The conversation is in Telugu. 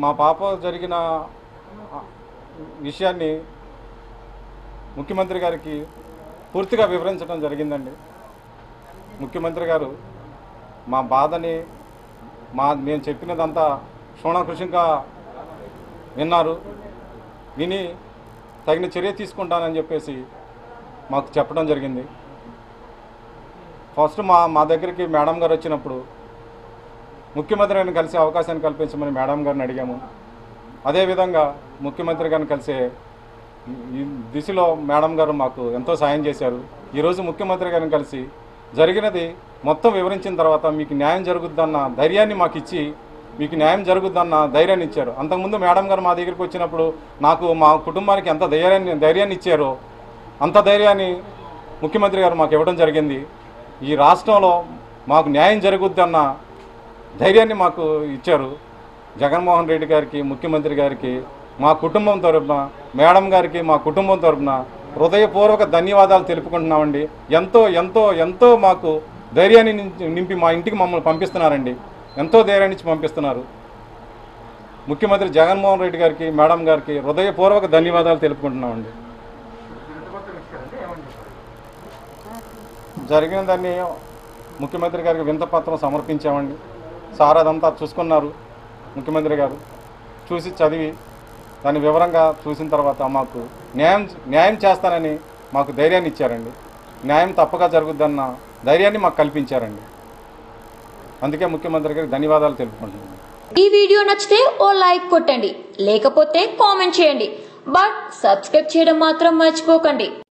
మా పాప జరిగిన ఆ, విషయాన్ని ముఖ్యమంత్రి గారికి పూర్తిగా వివరించడం జరిగిందండి ముఖ్యమంత్రి గారు మా బాధని మా మేము చెప్పినదంతా క్షుణకృషంగా విన్నారు విని తగిన చర్య తీసుకుంటానని చెప్పేసి మాకు చెప్పడం జరిగింది ఫస్ట్ మా మా దగ్గరికి మేడం గారు వచ్చినప్పుడు ముఖ్యమంత్రి గారిని కలిసే అవకాశాన్ని కల్పించమని మేడం గారిని అడిగాము అదేవిధంగా ముఖ్యమంత్రి గారిని కలిసే ఈ దిశలో మేడం గారు మాకు ఎంతో సాయం చేశారు ఈరోజు ముఖ్యమంత్రి గారిని కలిసి జరిగినది మొత్తం వివరించిన తర్వాత మీకు న్యాయం జరుగుద్దన్న ధైర్యాన్ని మాకు ఇచ్చి మీకు న్యాయం జరుగుద్దన్న ధైర్యాన్ని ఇచ్చారు అంతకుముందు మేడం గారు మా దగ్గరికి వచ్చినప్పుడు నాకు మా కుటుంబానికి ఎంత ధైర్యాన్ని ధైర్యాన్ని ఇచ్చారో అంత ధైర్యాన్ని ముఖ్యమంత్రి గారు మాకు ఇవ్వడం జరిగింది ఈ రాష్ట్రంలో మాకు న్యాయం జరుగుద్దన్న ధైర్యాన్ని మాకు ఇచ్చారు జగన్మోహన్ రెడ్డి గారికి ముఖ్యమంత్రి గారికి మా కుటుంబం తరపున మేడం గారికి మా కుటుంబం తరపున హృదయపూర్వక ధన్యవాదాలు తెలుపుకుంటున్నామండి ఎంతో ఎంతో ఎంతో మాకు ధైర్యాన్ని నింపి- నింపి మా ఇంటికి మమ్మల్ని పంపిస్తున్నారండి ఎంతో ధైర్యాన్ని ఇచ్చి పంపిస్తున్నారు ముఖ్యమంత్రి జగన్మోహన్ రెడ్డి గారికి మేడం గారికి హృదయపూర్వక ధన్యవాదాలు తెలుపుకుంటున్నామండి జరిగిన దాన్ని ముఖ్యమంత్రి గారికి వింతపత్రం సమర్పించామండి సార్ అదంతా చూసుకున్నారు ముఖ్యమంత్రి గారు చూసి చదివి దాన్ని వివరంగా చూసిన తర్వాత మాకు న్యాయం న్యాయం చేస్తానని మాకు ధైర్యాన్ని ఇచ్చారండి న్యాయం తప్పక జరుగుద్దన్న ధైర్యాన్ని మాకు కల్పించారండి అందుకే ముఖ్యమంత్రి గారికి ధన్యవాదాలు తెలుపుకుంటున్నాను ఈ వీడియో నచ్చితే ఓ లైక్ కొట్టండి లేకపోతే కామెంట్ చేయండి బట్ సబ్స్క్రైబ్ చేయడం మాత్రం మర్చిపోకండి